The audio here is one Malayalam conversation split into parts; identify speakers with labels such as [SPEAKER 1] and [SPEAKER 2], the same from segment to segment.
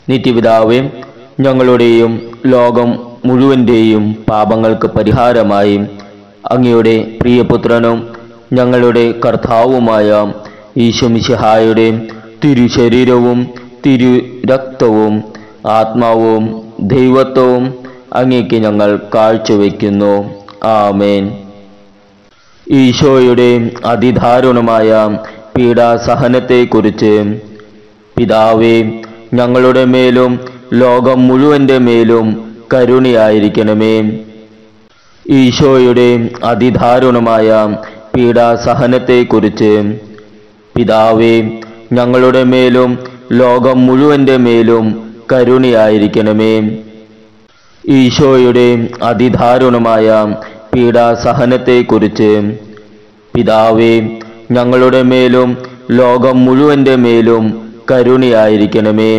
[SPEAKER 1] നിത്യപിതാവേ ഞങ്ങളുടെയും ലോകം മുഴുവൻ്റെയും പാപങ്ങൾക്ക് പരിഹാരമായി അങ്ങയുടെ പ്രിയപുത്രനും ഞങ്ങളുടെ കർത്താവുമായ ഈശോമിശിഹായുടെ തിരുശരീരവും തിരു രക്തവും ആത്മാവും ദൈവത്വവും അങ്ങേക്ക് ഞങ്ങൾ കാഴ്ചവെക്കുന്നു ആമേൻ ഈശോയുടെ അതിദാരുണമായ പീഡാസഹനത്തെക്കുറിച്ച് പിതാവേ ഞങ്ങളുടെ മേലും ലോകം മുഴുവൻ്റെ മേലും കരുണയായിരിക്കണമേ ഈശോയുടെ അതിദാരുണമായ പീഡാസഹനത്തെക്കുറിച്ച് പിതാവേ ഞങ്ങളുടെ മേലും ലോകം മുഴുവൻ്റെ മേലും കരുണയായിരിക്കണമേ ഈശോയുടെ അതിദാരുണമായ പീഡാസഹനത്തെക്കുറിച്ച് പിതാവേ ഞങ്ങളുടെ മേലും ലോകം മുഴുവൻ്റെ മേലും കരുണയായിരിക്കണമേ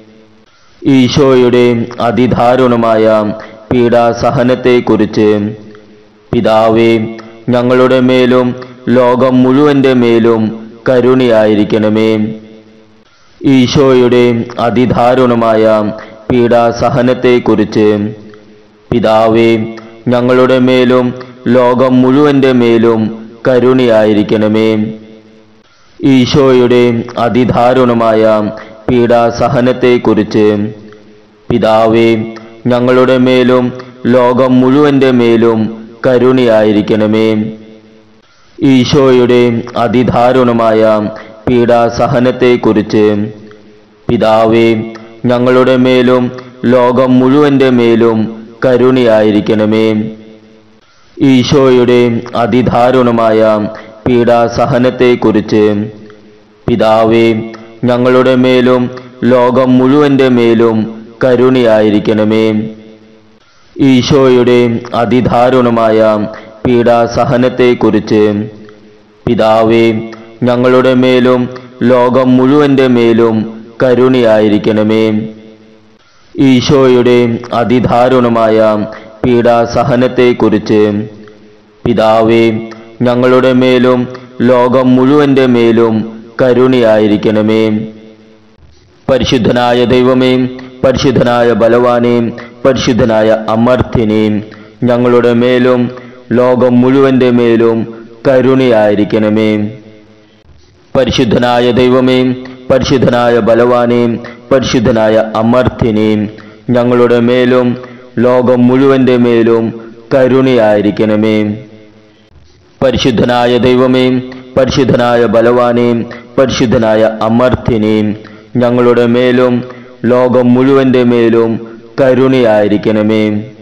[SPEAKER 1] ഈശോയുടെ അതിദാരുണമായ പീഡാസഹനത്തെക്കുറിച്ച് പിതാവേ ഞങ്ങളുടെ മേലും ലോകം മുഴുവൻ്റെ മേലും കരുണയായിരിക്കണമേ ഈശോയുടെ അതിദാരുണമായ പീഡാസഹനത്തെക്കുറിച്ച് പിതാവേ ഞങ്ങളുടെ മേലും ലോകം മുഴുവൻ്റെ മേലും കരുണയായിരിക്കണമേ ഈശോയുടെ അതിദാരുണമായ പീഡാസഹനത്തെക്കുറിച്ച് പിതാവേ ഞങ്ങളുടെ മേലും ലോകം മുഴുവൻ്റെ മേലും കരുണയായിരിക്കണമേ ഈശോയുടെ അതിദാരുണമായ പീഡാസഹനത്തെക്കുറിച്ച് പിതാവേ ഞങ്ങളുടെ മേലും ലോകം മുഴുവൻ്റെ മേലും കരുണയായിരിക്കണമേ ഈശോയുടെ അതിദാരുണമായ പീഡാസഹനത്തെക്കുറിച്ച് പിതാവേ ഞങ്ങളുടെ മേലും ലോകം മുഴുവൻ്റെ മേലും കരുണയായിരിക്കണമേ ഈശോയുടെ അതിദാരുണമായ പീഡാസഹനത്തെക്കുറിച്ച് പിതാവേ ഞങ്ങളുടെ മേലും ലോകം മുഴുവൻ്റെ മേലും കരുണയായിരിക്കണമേ ഈശോയുടെ അതിദാരുണമായ പീഡാസഹനത്തെക്കുറിച്ച് പിതാവേ ഞങ്ങളുടെ മേലും ലോകം മുഴുവൻ്റെ മേലും കരുണയായിരിക്കണമേ പരിശുദ്ധനായ ദൈവമേ പരിശുദ്ധനായ ബലവാനേ പരിശുദ്ധനായ അമർത്തിനേ ഞങ്ങളുടെ മേലും ലോകം മുഴുവൻ്റെ മേലും കരുണയായിരിക്കണമേ പരിശുദ്ധനായ ദൈവമേ പരിശുദ്ധനായ ബലവാനേ പരിശുദ്ധനായ അമർത്തിനേ ഞങ്ങളുടെ മേലും ലോകം മുഴുവൻ്റെ മേലും കരുണയായിരിക്കണമേ പരിശുദ്ധനായ ദൈവമേ പരിശുദ്ധനായ ബലവാനേ പരിശുദ്ധനായ അമർത്തിനേ ഞങ്ങളുടെ മേലും ലോകം മുഴുവൻ്റെ മേലും കരുണയായിരിക്കണമേ